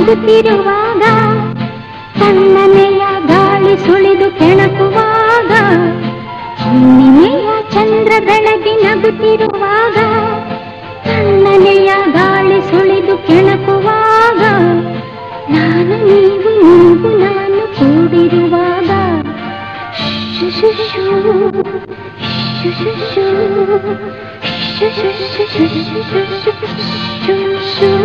ನಗುತ್ತಿರುವಾಗ ತಣ್ಣನೆಯ ಗಾಳಿ ಸುಳಿದು ಕೆಣಕುವಾಗ ಹುಣ್ಣಿಮೆಯ ಚಂದ್ರ ಬೆಳಗಿ ನಗುತ್ತಿರುವಾಗ ತಣ್ಣನೆಯ ಗಾಳಿ ಸುಳಿದು ಕೆಣಕುವಾಗ ನಾನು ನೀವು ನೀವು ನಾನು ಕೂಡಿರುವಾಗ ಶು ಶು ಶು, ಶು ಶು ಶು, ಶು ಶು ಶು ಶು ಶು ಶು ಶು ಶು.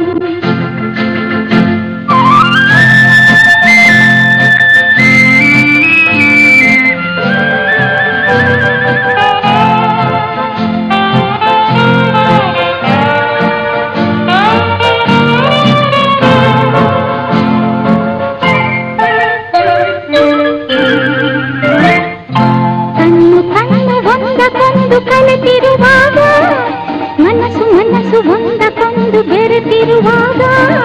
ಕಣ್ಣು ಕಣ್ಣು ಒಂದಕ್ಕೊಂದು ಕಲೆತಿರುವಾಗ ಮನಸ್ಸು ಮನಸ್ಸು ಒಂದಕ್ಕೊಂದು ಬೆರೆತಿರುವಾಗ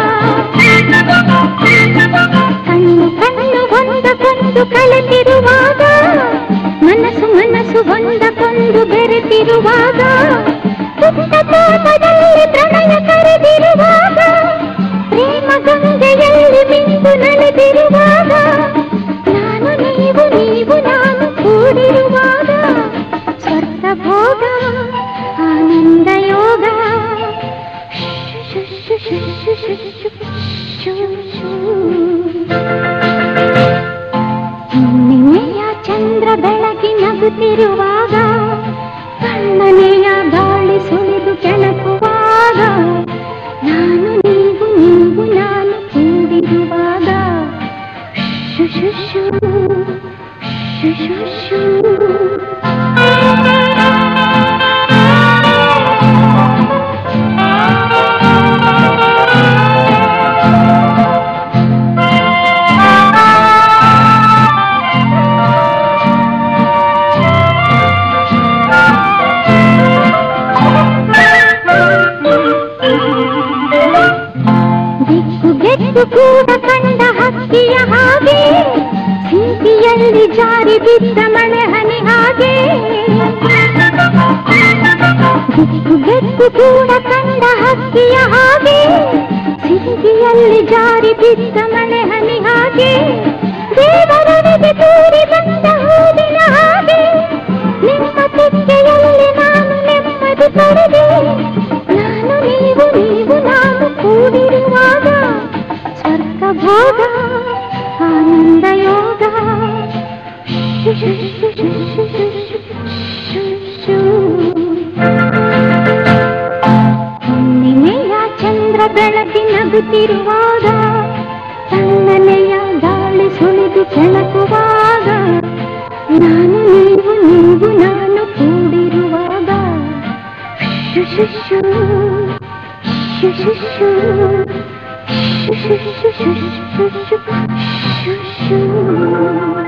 ಕಣ್ಣು ಕಣ್ಣು ಒಂದಕ್ಕೊಂದು ಕಲೆತಿರುವಾಗ ಮನಸ್ಸು ಮನಸ್ಸು ಒಂದಕ್ಕೊಂದು ಬೆರೆತಿರುವಾಗ ಪುಟ್ಟ ಕೋಪದಲ್ಲಿ ಪ್ರಣಯ ಕರೆದಿರುವಾಗ ಪ್ರೇಮ ಗಂಗೆಯಲ್ಲಿ ಮಿಂದು ನಡೆದಿರುವಾಗ ನಾನು ನೀವು ನೀವು ನಾನು ಕೂಡಿರುವಾಗ ಸ್ವರ್ಗ ಭೋಗ ಆನಂದ ಯೋಗ ಶು ಶು ಶು ಶು ಶು ಶು ಶು ಶು. ಹುಣ್ಣಿಮೆಯ ಚಂದ್ರ ಬೆಳಗಿ ನಗುತ್ತಿರುವಾಗ ಕಣ್ಣನೆಯ ಗಾಳಿ ಸುಳಿದು ಕೆಣಕುವಾಗ ನಾನು ನೀವು ನೀವು ನಾನು ಕೂಡಿರುವಾಗ ಶು ಶು ಶು ಶು ಶು ಶು ದಿಕ್ಕು ಗೆದ್ದು ಕೂಡ ಕಂಡ ಹಕ್ಕಿಯ ಹಾಗೆ ಸಿಂಪಿಯಲ್ಲಿ ಜಾರಿ ಬಿದ್ದ ಮಳೆ ಹನಿ ಹಾಗೆ ದಿಕ್ಕು ಗೆದ್ದು ಕೂಡ ಕಂಡ ಹಕ್ಕಿಯ ಹಾಗೆ ಸಿಂಪಿಯಲ್ಲಿ ಜಾರಿ ಬಿದ್ದ ಮಳೆ ಹನಿ ಹಾಗೆ ದೇವರನಿಗೆ ತೂರಿ ಬಂದ ಹೂವಿನ ಹಾಗೆ ನಿಮ್ಮ ತೆಕ್ಕೆಯಲ್ಲಿ ನಾನು ನೆಮ್ಮದಿ ಪಡೆದೆ ನಾನು ನೀವು ನೀವು ನಾನು ಕೂಡಿರುವಾಗ ಸ್ವರ್ಗ ಭೋಗ ಆನಂದ ಯೋಗ ಶು ಶು ಶು ಶು ಶು ಶು ಶು ಶು ಶು. ಹುಣ್ಣಿಮೆಯ ಚಂದ್ರ ಬೆಳಗಿ ನಗುತ್ತಿರುವಾಗ ತಣ್ಣನೆಯ ಗಾಳಿ ಸುಳಿದು ಕೆಣಕುವಾಗ ನಾನು ನೀವು ನೀವು ನಾನು ಕೂಡಿರುವಾಗ ಶು ಶು ಶು ಶು ಶು ಶು ಶು ಶು ಶು ಶು ಶು ಶು ಶು ಶು